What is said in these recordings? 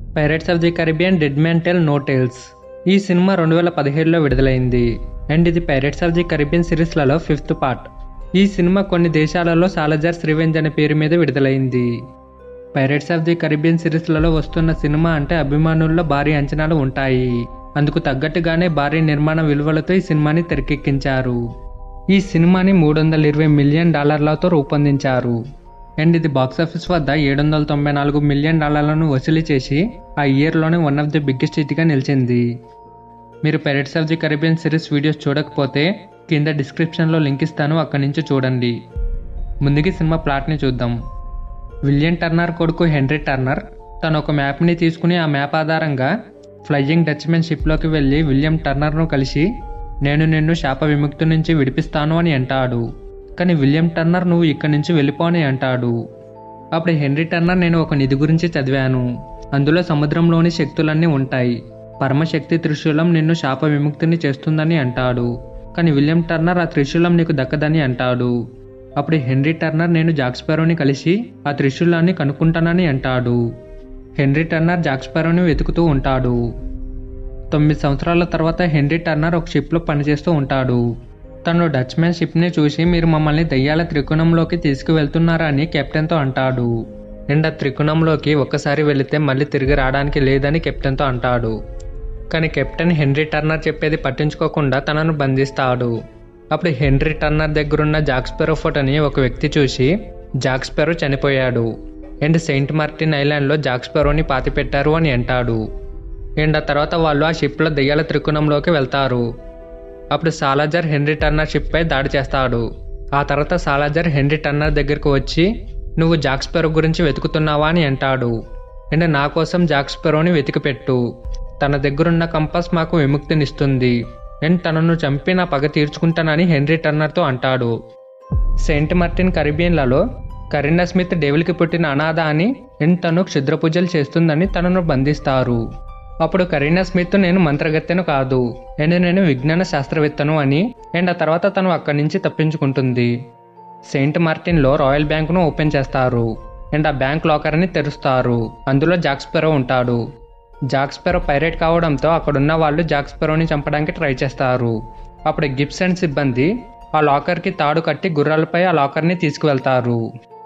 pirates of the Caribbean dead man tell no tales ఈ సినిమా రెండు వేల పదిహేడులో విడుదలైంది అండ్ ఇది పైరెట్స్ ఆఫ్ ది కరీబియన్ సిరీస్లలో ఫిఫ్త్ పార్ట్ ఈ సినిమా కొన్ని దేశాలలో సాలజార్స్ రివెంజ్ అనే పేరు మీద విడుదలైంది పైరెట్స్ ఆఫ్ ది కరీబియన్ సిరీస్లలో వస్తున్న సినిమా అంటే అభిమానుల్లో భారీ అంచనాలు ఉంటాయి అందుకు తగ్గట్టుగానే భారీ నిర్మాణ విలువలతో ఈ సినిమాని తెరకెక్కించారు ఈ సినిమాని మూడు వందల ఇరవై మిలియన్ డాలర్లతో రూపొందించారు అండ్ ఇది బాక్సాఫీస్ వద్ద ఏడు వందల తొంభై నాలుగు మిలియన్ డాలర్లను వసూలు చేసి ఆ ఇయర్లోనే వన్ ఆఫ్ ది బిగ్గెస్ట్ హిట్గా నిలిచింది మీరు pirates of the Caribbean series videos చూడకపోతే కింద డిస్క్రిప్షన్లో లింక్ ఇస్తాను అక్కడి నుంచి చూడండి ముందుకి సినిమా ప్లాట్ని చూద్దాం విలియం టర్నర్ కొడుకు హెన్రీ టర్నర్ తను ఒక మ్యాప్ని తీసుకుని ఆ మ్యాప్ ఆధారంగా ఫ్లయింగ్ డచ్మెన్ షిప్లోకి వెళ్ళి విలియం టర్నర్ను కలిసి నేను నిన్ను శాప విముక్తి నుంచి విడిపిస్తాను అని అంటాడు కానీ విలియం టర్నర్ నువ్వు ఇక్కడి నుంచి వెళ్ళిపో అని అంటాడు అప్పుడు హెన్రీ టర్నర్ నేను ఒక నిధి గురించి చదివాను అందులో సముద్రంలోని శక్తులన్నీ ఉంటాయి పరమశక్తి త్రిశూలం నిన్ను శాప విముక్తిని చేస్తుందని అంటాడు కానీ విలియం టర్నర్ ఆ త్రిశూలం నీకు దక్కదని అంటాడు అప్పుడు హెన్రీ టర్నర్ నేను జాక్స్పారోని కలిసి ఆ త్రిశూలాన్ని కనుక్కుంటానని అంటాడు హెన్రీ టర్నర్ జాక్స్పారోని వెతుకుతూ ఉంటాడు తొమ్మిది సంవత్సరాల తర్వాత హెన్రీ టర్నర్ ఒక షిప్లో పనిచేస్తూ ఉంటాడు తను డచ్మ్యాన్ షిప్ని చూసి మీరు మమ్మల్ని దయ్యాల త్రికోణంలోకి తీసుకువెళ్తున్నారా అని కెప్టెన్తో అంటాడు అండ్ ఆ త్రికోణంలోకి ఒక్కసారి వెళితే మళ్ళీ తిరిగి రావడానికి లేదని కెప్టెన్తో అంటాడు కానీ కెప్టెన్ హెన్రీ టర్నర్ చెప్పేది పట్టించుకోకుండా తనను బంధిస్తాడు అప్పుడు హెన్రీ టర్నర్ దగ్గరున్న జాక్స్పెరో ఫోటోని ఒక వ్యక్తి చూసి జాక్స్పెరో చనిపోయాడు అండ్ సెయింట్ మార్టిన్ ఐలాండ్లో జాక్స్పెరోని పాతిపెట్టారు అని అంటాడు అండ్ ఆ తర్వాత వాళ్ళు ఆ షిప్లో దెయ్యాల త్రికోణంలోకి వెళ్తారు అప్పుడు సాలాజర్ హెన్రీ టర్నర్ షిప్పై దాడి చేస్తాడు ఆ తర్వాత సాలాజర్ హెన్రీ టర్నర్ దగ్గరకు వచ్చి నువ్వు జాక్స్పెరో గురించి వెతుకుతున్నావా అని అంటాడు అండ్ నా కోసం జాక్స్పెరోని వెతికిపెట్టు తన దగ్గరున్న కంపాస్ మాకు విముక్తినిస్తుంది అండ్ తనను చంపి నా పగ తీర్చుకుంటానని హెన్రీ టర్నర్తో అంటాడు సెయింట్ మార్టిన్ కరీబియన్లలో కరీనా స్మిత్ డెవిల్కి పుట్టిన అనాథ అని అండ్ తను క్షుద్ర పూజలు చేస్తుందని తనను బంధిస్తారు అప్పుడు కరీనా స్మిత్ నేను మంత్రగత్తెను కాదు అండ్ నేను విజ్ఞాన శాస్త్రవేత్తను అని అండ్ ఆ తర్వాత తను అక్కడి నుంచి తప్పించుకుంటుంది సెయింట్ మార్టిన్లో రాయల్ బ్యాంకును ఓపెన్ చేస్తారు అండ్ ఆ బ్యాంక్ లాకర్ని తెరుస్తారు అందులో జాక్స్పెరో ఉంటాడు జాక్స్పెరో పైరేట్ కావడంతో అక్కడున్న వాళ్ళు జాక్స్పెరోని చంపడానికి ట్రై చేస్తారు అప్పుడు గిబ్స్ అండ్ సిబ్బంది ఆ లాకర్కి తాడు కట్టి గుర్రాలపై ఆ లాకర్ని తీసుకువెళ్తారు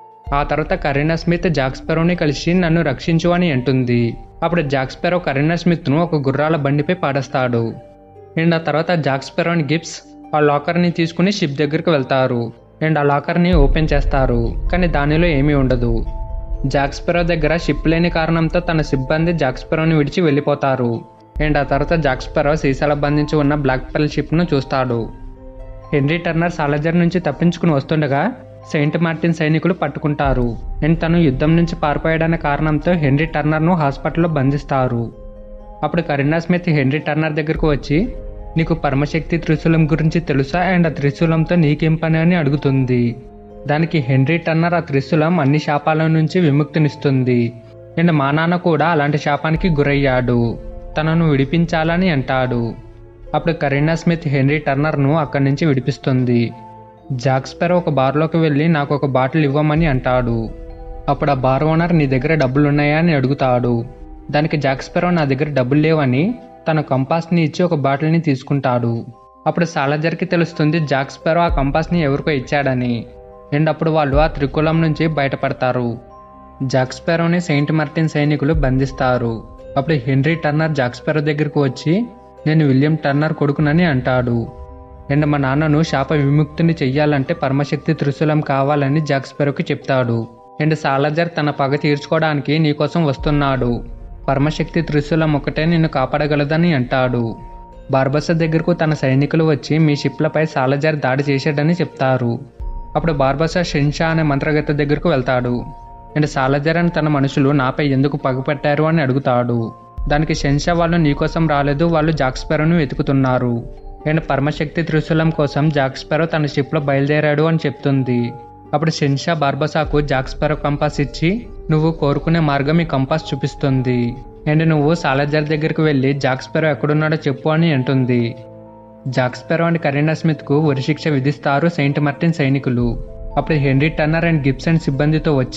ఆ తర్వాత కరీనా స్మిత్ జాక్స్పెరోని కలిసి నన్ను రక్షించు అని అంటుంది అప్పుడు జాక్స్పెరో కరీనా స్మిత్ను ఒక గుర్రాల బండిపై పాడేస్తాడు అండ్ ఆ తర్వాత జాక్స్పెరోని గిబ్స్ ఆ లాకర్ని తీసుకుని షిప్ దగ్గరికి వెళ్తారు అండ్ ఆ లాకర్ని ఓపెన్ చేస్తారు కానీ దానిలో ఏమీ ఉండదు జాక్స్పెరో దగ్గర షిప్ లేని కారణంతో తన సిబ్బంది జాక్స్పెరోని విడిచి వెళ్ళిపోతారు అండ్ ఆ తర్వాత జాక్స్పెరో సీసాల బంధించి ఉన్న బ్లాక్ పెల్ షిప్ను చూస్తాడు హెన్రీ టర్నర్ సాలజర్ నుంచి తప్పించుకుని వస్తుండగా సెయింట్ మార్టిన్ సైనికులు పట్టుకుంటారు అండ్ తను యుద్ధం నుంచి పారిపోయాడనే కారణంతో హెన్రీ టర్నర్ను హాస్పిటల్లో బంధిస్తారు అప్పుడు కరీనా స్మిత్ హెన్రీ టర్నర్ దగ్గరకు వచ్చి నీకు పరమశక్తి త్రిశూలం గురించి తెలుసా అండ్ ఆ త్రిశూలంతో నీకేం పని అని అడుగుతుంది దానికి హెన్రీ టర్నర్ ఆ త్రిశూలం అన్ని శాపాల నుంచి విముక్తినిస్తుంది అండ్ మా నాన్న కూడా అలాంటి శాపానికి గురయ్యాడు తనను విడిపించాలని అంటాడు అప్పుడు కరీనా స్మిత్ హెన్రీ టర్నర్ను అక్కడి నుంచి విడిపిస్తుంది జాక్స్పెరో ఒక బార్లోకి వెళ్ళి నాకు ఒక బాటిల్ ఇవ్వమని అంటాడు అప్పుడు ఆ బార్ ఓనర్ నీ దగ్గర డబ్బులు ఉన్నాయా అని అడుగుతాడు దానికి జాక్స్పెరో నా దగ్గర డబ్బులు లేవని తన కంపాస్ని ఇచ్చి ఒక బాటిల్ని తీసుకుంటాడు అప్పుడు సాలజర్కి తెలుస్తుంది జాక్స్పెరో ఆ కంపాస్ని ఎవరికో ఇచ్చాడని అండ్ అప్పుడు వాళ్ళు ఆ త్రికులం నుంచి బయటపడతారు జాక్స్పెరోని సెయింట్ మార్టిన్ సైనికులు బంధిస్తారు అప్పుడు హెన్రీ టర్నర్ జాక్స్పెరో దగ్గరకు వచ్చి నేను విలియం టర్నర్ కొడుకునని అంటాడు అండ్ మా నాన్నను శాప విముక్తిని చెయ్యాలంటే పరమశక్తి త్రిశూలం కావాలని జాక్స్పెరోకి చెప్తాడు అండ్ సాలజర్ తన పగ తీర్చుకోవడానికి నీకోసం వస్తున్నాడు పరమశక్తి త్రిశూలం ఒకటే నిన్ను కాపాడగలదని అంటాడు బార్బస దగ్గరకు తన సైనికులు వచ్చి మీ షిప్లపై సాలజర్ దాడి చేశాడని చెప్తారు అప్పుడు బార్బసా షెన్షా అనే మంత్రగత్త దగ్గరకు వెళ్తాడు అండ్ సాలజర్ అని తన మనుషులు నాపై ఎందుకు పగపట్టారు అని అడుగుతాడు దానికి షెన్షా వాళ్ళు నీకోసం రాలేదు వాళ్ళు జాక్స్పెరోను వెతుకుతున్నారు అండ్ పరమశక్తి త్రిశూలం కోసం జాక్స్పెరో తన షిప్లో బయలుదేరాడు అని చెప్తుంది అప్పుడు షెన్షా బార్బసాకు జాక్స్పెరో కంపాస్ ఇచ్చి నువ్వు కోరుకునే మార్గం ఈ కంపాస్ చూపిస్తుంది అండ్ నువ్వు సాలజర్ దగ్గరికి వెళ్ళి జాక్స్పెరో ఎక్కడున్నాడో చెప్పు అని అంటుంది జాక్స్పెరో అండ్ కరీనా స్మిత్కు ఉరిశిక్ష విధిస్తారు సెయింట్ మార్టిన్ సైనికులు అప్పుడు హెన్రీ టర్నర్ అండ్ గిబ్సన్ సిబ్బందితో వచ్చి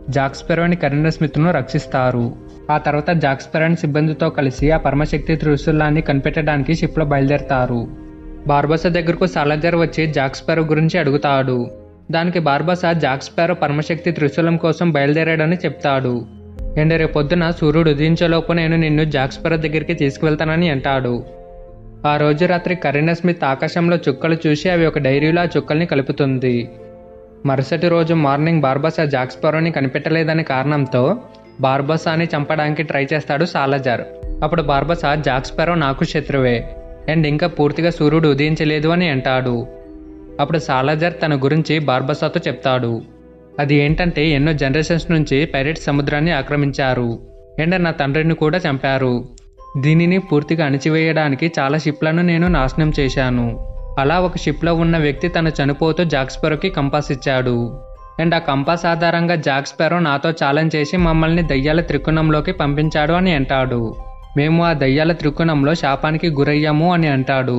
జాక్స్పెరోని కరీనా స్మిత్ను రక్షిస్తారు ఆ తర్వాత జాక్స్పెరోని సిబ్బందితో కలిసి ఆ పరమశక్తి త్రిశూలాన్ని కనిపెట్టడానికి షిప్లో బయలుదేరతారు బార్బసా దగ్గరకు సాలజర్ వచ్చి జాక్స్పెరో గురించి అడుగుతాడు దానికి బార్బసా జాక్స్పెరో పరమశక్తి త్రిశూలం కోసం బయలుదేరాడని చెప్తాడు అండ్ రేపొద్దున సూర్యుడు ఉదయించేలోపు నేను నిన్ను జాక్స్పెరో దగ్గరికి తీసుకువెళ్తానని అంటాడు ఆ రోజు రాత్రి కరీనా స్మిత్ ఆకాశంలో చుక్కలు చూసి అవి ఒక డైరీలో ఆ చుక్కల్ని కలుపుతుంది మరుసటి రోజు మార్నింగ్ బార్బసా జాక్స్పెరోని కనిపెట్టలేదనే కారణంతో బార్బసాని చంపడానికి ట్రై చేస్తాడు సాలజర్ అప్పుడు బార్బసా జాక్స్పెరో నాకు శత్రువే అండ్ ఇంకా పూర్తిగా సూర్యుడు ఉదయించలేదు అని అంటాడు అప్పుడు సాలజర్ తన గురించి బార్బసాతో చెప్తాడు అది ఏంటంటే ఎన్నో జనరేషన్స్ నుంచి పైరెట్స్ సముద్రాన్ని ఆక్రమించారు అండ్ నా తండ్రిని కూడా చంపారు దీనిని పూర్తిగా అణిచివేయడానికి చాలా షిప్లను నేను నాశనం చేశాను అలా ఒక షిప్లో ఉన్న వ్యక్తి తను చనిపోతూ జాక్స్పెరోకి కంపాస్ ఇచ్చాడు అండ్ ఆ కంపాస్ ఆధారంగా జాక్స్పెరో నాతో ఛాలెంజ్ చేసి మమ్మల్ని దయ్యాల త్రికోణంలోకి పంపించాడు అని అంటాడు మేము ఆ దయ్యాల త్రికోణంలో శాపానికి గురయ్యాము అని అంటాడు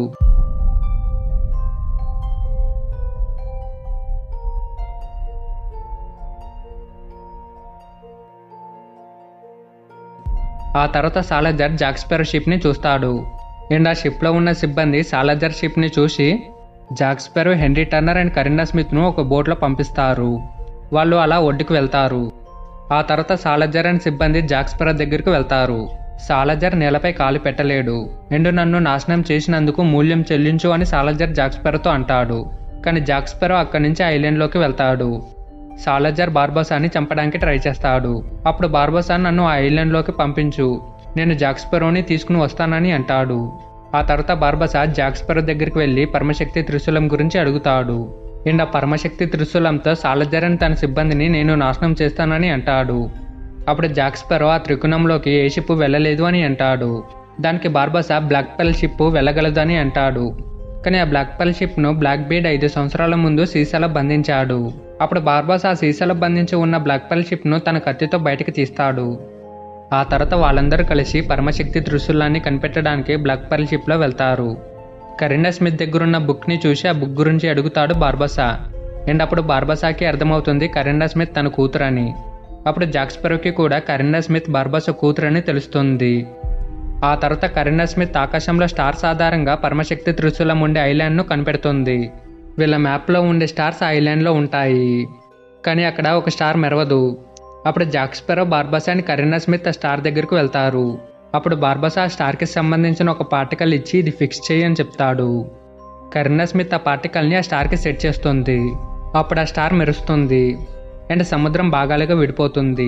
ఆ తర్వాత సాలజర్ జాక్స్పెరో షిప్ని చూస్తాడు అండ్ ఆ షిప్లో ఉన్న సిబ్బంది సాలజర్ షిప్ని చూసి Jack Sparrow Henry Turner and Carina స్మిత్ను ఒక బోట్లో పంపిస్తారు వాళ్ళు అలా ఒడ్డుకు వెళ్తారు ఆ తర్వాత సాలజర్ అండ్ సిబ్బంది జాక్స్పెరో దగ్గరికి వెళ్తారు సాలజర్ నేలపై కాలు పెట్టలేడు అండ్ నన్ను నాశనం చేసినందుకు మూల్యం చెల్లించు అని సాలజర్ జాక్స్పెరోతో అంటాడు కానీ జాక్స్పెరో అక్కడి నుంచి ఐలాండ్లోకి వెళ్తాడు సాలజర్ బార్బోసాని చంపడానికి ట్రై చేస్తాడు అప్పుడు బార్బోసా నన్ను ఆ ఐలాండ్లోకి పంపించు నేను జాక్స్పెరోని తీసుకుని వస్తానని అంటాడు ఆ తర్వాత బార్బసా జాక్స్పెరో దగ్గరికి వెళ్ళి పరమశక్తి త్రిశూలం గురించి అడుగుతాడు అండ్ ఆ పరమశక్తి త్రిశూలంతో సాలజర్ అని తన సిబ్బందిని నేను నాశనం చేస్తానని అంటాడు అప్పుడు జాక్స్పెరో ఆ త్రికోణంలోకి ఏ షిప్ వెళ్ళలేదు అని అంటాడు దానికి బార్బసా బ్లాక్ పెల్ షిప్ వెళ్ళగలదని అంటాడు కానీ ఆ బ్లాక్ పెల్ షిప్ను బ్లాక్ బీడ్ ఐదు సంవత్సరాల ముందు సీసాలో బంధించాడు అప్పుడు బార్బాస్ ఆ సీసాలో బంధించి ఉన్న బ్లాక్ పెల్ షిప్ను తన కత్తితో బయటకు తీస్తాడు ఆ తర్వాత వాళ్ళందరూ కలిసి పరమశక్తి త్రిశూలాన్ని కనిపెట్టడానికి బ్లాక్ పెల్ షిప్లో వెళ్తారు కరీనా స్మిత్ దగ్గరున్న బుక్ని చూసి ఆ బుక్ గురించి అడుగుతాడు బార్బసా అండ్ అప్పుడు బార్బసాకి అర్థమవుతుంది కరీనా స్మిత్ తన కూతురని అప్పుడు జాక్స్పెరోకి కూడా కరీనా స్మిత్ బార్బసా కూతురని తెలుస్తుంది ఆ తర్వాత కరీనా స్మిత్ ఆకాశంలో స్టార్స్ ఆధారంగా పరమశక్తి త్రిశూలం ఉండే ఐలాండ్ను కనిపెడుతుంది వీళ్ళ మ్యాప్లో ఉండే స్టార్స్ ఆ ఐలాండ్లో ఉంటాయి కానీ అక్కడ ఒక స్టార్ మెరవదు అప్పుడు Jack Sparrow Barbossa and Carina Smith ఆ స్టార్ దగ్గరకు వెళ్తారు అప్పుడు బార్బసా ఆ స్టార్కి సంబంధించిన ఒక పార్టికల్ ఇచ్చి ఇది ఫిక్స్ చేయి అని చెప్తాడు కరీనా స్మిత్ ఆ పార్టికల్ని ఆ స్టార్కి సెట్ చేస్తుంది అప్పుడు ఆ స్టార్ మెరుస్తుంది అండ్ సముద్రం భాగాలుగా విడిపోతుంది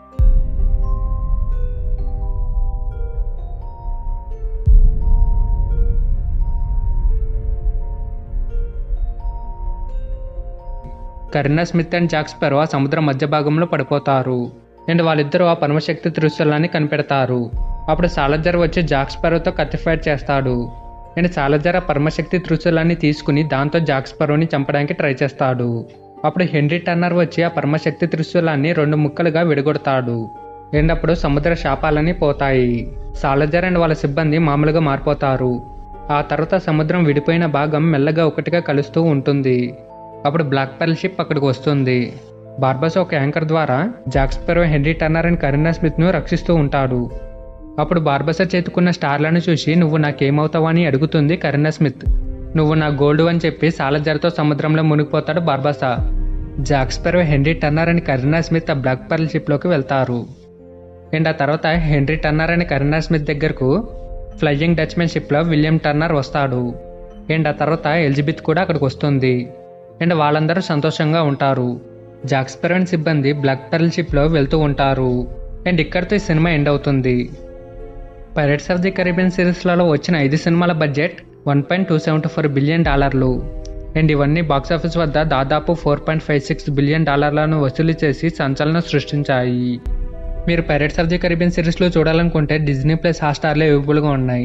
కరీనా స్మిత్ అండ్ జాక్స్పెరో ఆ సముద్రం మధ్య భాగంలో పడిపోతారు అండ్ వాళ్ళిద్దరూ ఆ పరమశక్తి త్రిశూలాన్ని కనిపెడతారు అప్పుడు సాలజర్ వచ్చి జాక్స్పెరోతో కత్తి ఫైట్ చేస్తాడు అండ్ సాలజర్ ఆ పరమశక్తి త్రిశూలాన్ని తీసుకుని దాంతో జాక్స్పెరోని చంపడానికి ట్రై చేస్తాడు అప్పుడు హెన్రీ టర్నర్ వచ్చి ఆ పరమశక్తి త్రిశూలాన్ని రెండు ముక్కలుగా విడగొడతాడు అండ్ అప్పుడు సముద్ర శాపాలని పోతాయి సాలజర్ అండ్ వాళ్ళ సిబ్బంది మామూలుగా మారిపోతారు ఆ తర్వాత సముద్రం విడిపోయిన భాగం మెల్లగా ఒకటిగా కలుస్తూ ఉంటుంది అప్పుడు బ్లాక్ పెర్ల్ షిప్ అక్కడికి వస్తుంది బార్బస్ ఒక యాంకర్ ద్వారా Jack Sparrow Henry Turner and Carina స్మిత్ను రక్షిస్తూ ఉంటాడు అప్పుడు బార్బసా చేతుకున్న స్టార్లను చూసి నువ్వు నాకేమవుతావు అని అడుగుతుంది కరీనా స్మిత్ నువ్వు నా గోల్డ్ అని చెప్పి సాలజర్తో సముద్రంలో మునిగిపోతాడు Barbossa Jack Sparrow Henry Turner and Carina Smith ఆ బ్లాక్ పెర్ల్ షిప్లోకి వెళ్తారు అండ్ ఆ తర్వాత Henry Turner and Carina Smith దగ్గరకు ఫ్లయింగ్ డచ్మెన్ షిప్లో విలియం టర్నర్ వస్తాడు అండ్ ఆ తర్వాత ఎలిజబెత్ కూడా అక్కడికి వస్తుంది అండ్ వాళ్ళందరూ సంతోషంగా ఉంటారు జాక్స్పెరన్ సిబ్బంది బ్లాక్ పెర్ల్ షిప్లో వెళ్తూ ఉంటారు అండ్ ఇక్కడితో ఈ సినిమా ఎండ్ అవుతుంది పైరెట్స్ ఆఫ్ ది కరీబియన్ సిరీస్లలో వచ్చిన ఐదు సినిమాల budget one point two seventy four billion డాలర్లు అండ్ ఇవన్నీ బాక్సాఫీస్ వద్ద దాదాపు four point five six billion డాలర్లను వసూలు చేసి సంచలనం సృష్టించాయి మీరు పైరెట్స్ ఆఫ్ ది కరీబియన్ సిరీస్లో చూడాలనుకుంటే డిజ్నీ ప్లస్ హాట్స్టార్లో అవైలబుల్గా ఉన్నాయి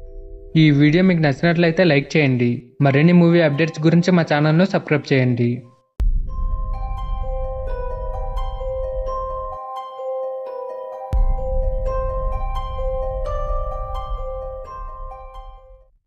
ఈ వీడియో మీకు నచ్చినట్లయితే లైక్ చేయండి మరిన్ని మూవీ అప్డేట్స్ గురించి మా ఛానల్ను సబ్స్క్రైబ్ చేయండి